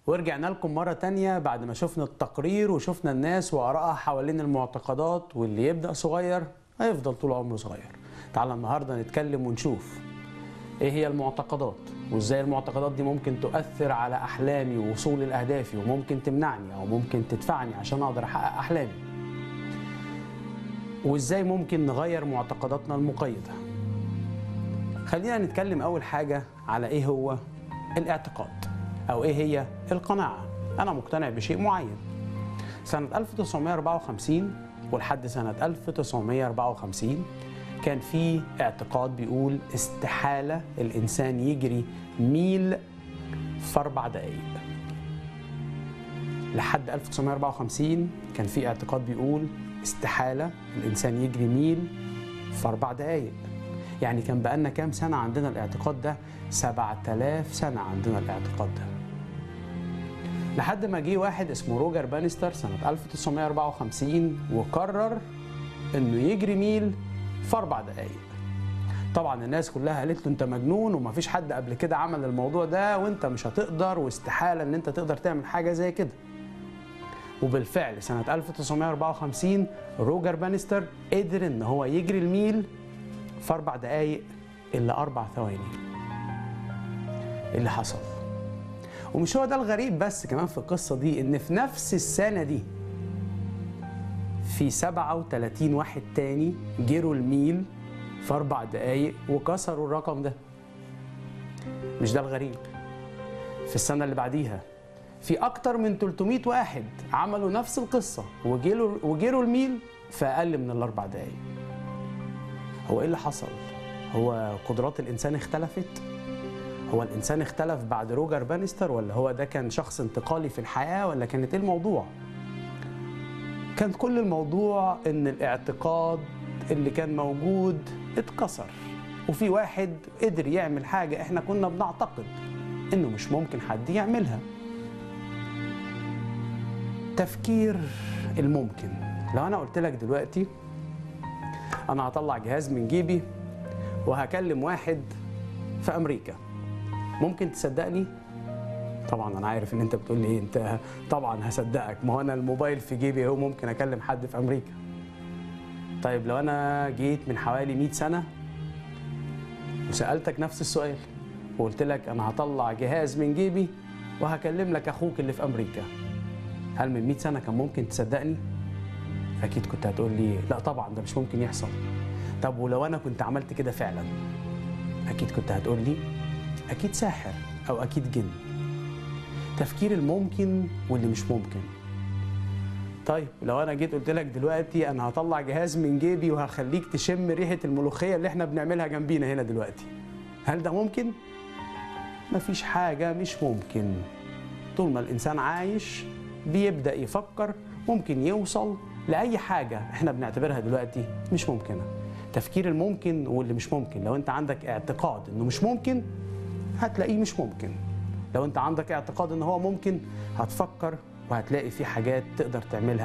ورجعنا لكم مرة تانية بعد ما شفنا التقرير وشفنا الناس وآرائها حوالين المعتقدات واللي يبدأ صغير هيفضل طول عمره صغير تعالى النهاردة نتكلم ونشوف ايه هي المعتقدات وازاي المعتقدات دي ممكن تؤثر على احلامي ووصولي لاهدافي وممكن تمنعني او ممكن تدفعني عشان اقدر احقق احلامي وازاي ممكن نغير معتقداتنا المقيده خلينا نتكلم اول حاجه على ايه هو الاعتقاد او ايه هي القناعه انا مقتنع بشيء معين سنه 1954 ولحد سنه 1954 كان في اعتقاد بيقول استحالة الإنسان يجري ميل في أربع دقايق لحد 1954 كان في اعتقاد بيقول استحالة الإنسان يجري ميل في أربع دقايق يعني كان بقالنا كام سنة عندنا الاعتقاد ده 7000 سنة عندنا الاعتقاد ده لحد ما جه واحد اسمه روجر بانستر سنة 1954 وقرر انه يجري ميل في اربع دقايق طبعا الناس كلها قالت له انت مجنون ومفيش حد قبل كده عمل الموضوع ده وانت مش هتقدر واستحاله ان انت تقدر تعمل حاجه زي كده وبالفعل سنة 1954 روجر بانستر قدر ان هو يجري الميل في اربع دقايق الا اربع ثواني اللي حصل ومش هو ده الغريب بس كمان في القصة دي ان في نفس السنة دي في 37 واحد تاني جروا الميل في أربع دقايق وكسروا الرقم ده مش ده الغريب في السنة اللي بعديها في أكتر من 300 واحد عملوا نفس القصة وجروا وجروا الميل في أقل من الأربع دقايق هو إيه اللي حصل؟ هو قدرات الإنسان اختلفت؟ هو الإنسان اختلف بعد روجر بانستر ولا هو ده كان شخص انتقالي في الحياة ولا كانت إيه الموضوع؟ كان كل الموضوع ان الاعتقاد اللي كان موجود اتكسر وفي واحد قدر يعمل حاجة احنا كنا بنعتقد انه مش ممكن حد يعملها تفكير الممكن لو انا قلت لك دلوقتي انا هطلع جهاز من جيبي وهكلم واحد في امريكا ممكن تصدقني طبعا انا عارف ان انت بتقول لي ايه انت طبعا هصدقك ما هو انا الموبايل في جيبي اهو ممكن اكلم حد في امريكا طيب لو انا جيت من حوالي 100 سنه وسالتك نفس السؤال وقلت لك انا هطلع جهاز من جيبي وهكلم لك اخوك اللي في امريكا هل من 100 سنه كان ممكن تصدقني اكيد كنت هتقول لي لا طبعا ده مش ممكن يحصل طب ولو انا كنت عملت كده فعلا اكيد كنت هتقول لي اكيد ساحر او اكيد جن تفكير الممكن واللي مش ممكن طيب لو انا جيت قلت لك دلوقتي انا هطلع جهاز من جيبي وهخليك تشم ريحه الملوخيه اللي احنا بنعملها جنبينا هنا دلوقتي هل ده ممكن مفيش حاجه مش ممكن طول ما الانسان عايش بيبدا يفكر ممكن يوصل لاي حاجه احنا بنعتبرها دلوقتي مش ممكنه تفكير الممكن واللي مش ممكن لو انت عندك اعتقاد انه مش ممكن هتلاقيه مش ممكن لو انت عندك اعتقاد ان هو ممكن هتفكر وهتلاقي في حاجات تقدر تعملها